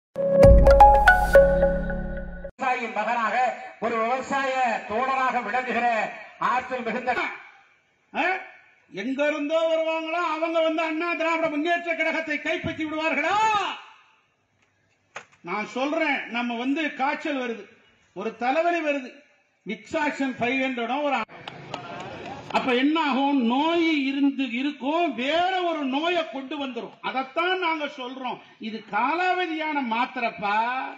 விவசாயியின் மகனாக ஒரு விவசாய தோழராக விளங்குகிற ஆற்றல் மிகுந்த ஆ? எங்க இருந்தோ வருவாங்களோ அவங்க வந்து அண்ணா திராவிட முன்னேற்ற கழகத்தை கைப்பற்றி விடுவார்களா நான் சொல்றேன் நம்ம வந்து காய்ச்சல் வருது ஒரு தலைவலி வருது மிக்சாக்சன் ஃபைவ் ஹண்ட்ரடும் ஒரு அப்ப என்ன ஆகும் நோய் இருந்து இருக்கும் வேற ஒரு நோயை கொண்டு வந்துரும் அதைத்தான் நாங்க சொல்றோம் இது காலாவதியான மாத்திரப்பா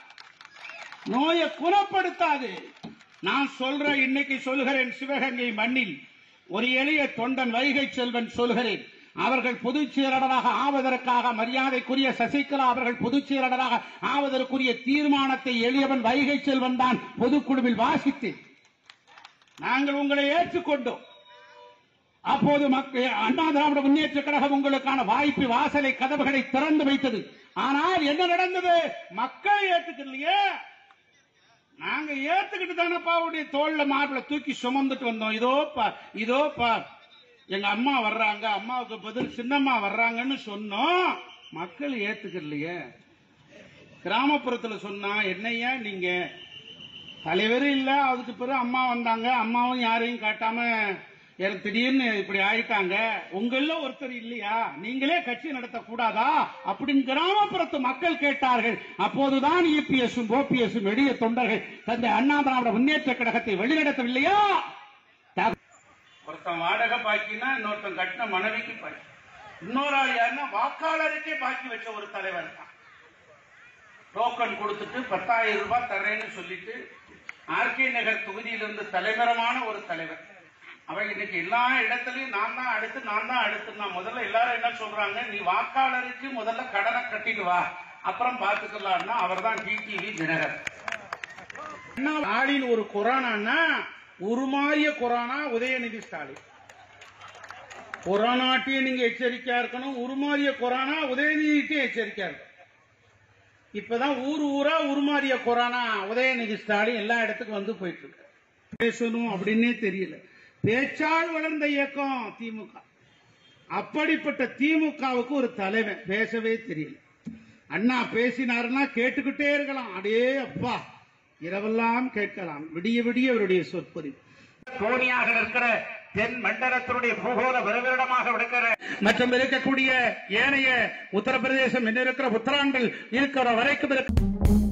நோயை குணப்படுத்தாது நான் சொல்றேன் இன்னைக்கு சொல்கிறேன் சிவகங்கை மண்ணில் ஒரு எளிய தொண்டன் வைகை செல்வன் சொல்கிறேன் அவர்கள் பொதுச் செயலாளராக ஆவதற்காக மரியாதைக்குரிய சசிகலா அவர்கள் பொதுச் செயலாளராக ஆவதற்குரிய தீர்மானத்தை எளியவன் வைகை செல்வன் தான் பொதுக்குழுவில் வாசித்தேன் நாங்கள் உங்களை ஏற்றுக்கொண்டோம் அப்போது மக்கள் அண்ணா திராவிட முன்னேற்ற கழகம் உங்களுக்கான வாய்ப்பு வாசலை கதவுகளை திறந்து வைத்தது ஆனால் என்ன நடந்தது மக்கள் ஏற்றுக்கலையே நாங்க ஏத்துக்கிட்டு தானப்பா அவருடைய தோல்ல மார்பிள தூக்கி சுமந்துட்டு வந்தோம் இதோ பார் இதோ பார் எங்க அம்மா வர்றாங்க அம்மாவுக்கு பதில் சின்னம்மா வர்றாங்கன்னு சொன்னோம் மக்கள் ஏத்துக்கலையே கிராமப்புறத்துல சொன்னா என்னையா நீங்க தலைவரும் இல்ல அதுக்கு பிறகு அம்மா வந்தாங்க அம்மாவும் யாரையும் காட்டாம எனக்கு திடீர்னு இப்படி ஆயிட்டாங்க உங்கள ஒருத்தர் இல்லையா நீங்களே கட்சி நடத்த கூடாதா அப்படின்னு கிராமப்புறத்து மக்கள் கேட்டார்கள் அப்போதுதான் இபிஎஸும் ஓபிஎஸும் எளிய தொண்டர்கள் தந்தை அண்ணா திராவிட முன்னேற்ற கழகத்தை வெளிநடத்தவில்லையா ஒருத்தன் வாடகை பாக்கினா இன்னொருத்தன் கட்டின மனைவிக்கு பாக்கி இன்னொரு ஆள் யாருன்னா வாக்காளருக்கே பாக்கி வச்ச ஒரு தலைவர் தான் டோக்கன் கொடுத்துட்டு பத்தாயிரம் ரூபாய் தர்றேன்னு சொல்லிட்டு ஆர்கே நகர் தொகுதியிலிருந்து தலைவரமான ஒரு தலைவர் அவன் இன்னைக்கு எல்லா இடத்துலயும் நான் தான் அடுத்து நான் தான் அடுத்து முதல்ல எல்லாரும் என்ன சொல்றாங்க நீ வாக்காளருக்கு முதல்ல கடனை கட்டிட்டு வா அப்புறம் பாத்துக்கலாம்னா அவர் தான் டிடிவி தினகர் என்ன ஆளின் ஒரு கொரோனான்னா உருமாறிய கொரோனா உதயநிதி ஸ்டாலின் கொரோனாட்டையும் நீங்க எச்சரிக்கையா இருக்கணும் உருமாறிய கொரோனா உதயநிதிட்டையும் எச்சரிக்கையா இருக்கணும் இப்பதான் ஊர் ஊரா உருமாறிய கொரோனா உதயநிதி ஸ்டாலின் எல்லா இடத்துக்கும் வந்து போயிட்டு இருக்கு பேசணும் அப்படின்னே தெரியல பேச்சால் வளர்ந்த இயக்கம் திமுக அப்படிப்பட்ட திமுகவுக்கு ஒரு தலைவன் பேசவே தெரியல அண்ணா பேசினாருன்னா கேட்டுக்கிட்டே இருக்கலாம் அடே அப்பா இரவெல்லாம் கேட்கலாம் விடிய விடிய அவருடைய சொற்பொழிவு தோணியாக இருக்கிற தென் மண்டலத்தினுடைய பூகோள விரவிரடமாக விடுக்கிற மற்றும் இருக்கக்கூடிய ஏனைய உத்தரப்பிரதேசம் இன்னும் இருக்கிற உத்தராண்டில் இருக்கிற வரைக்கும் இருக்க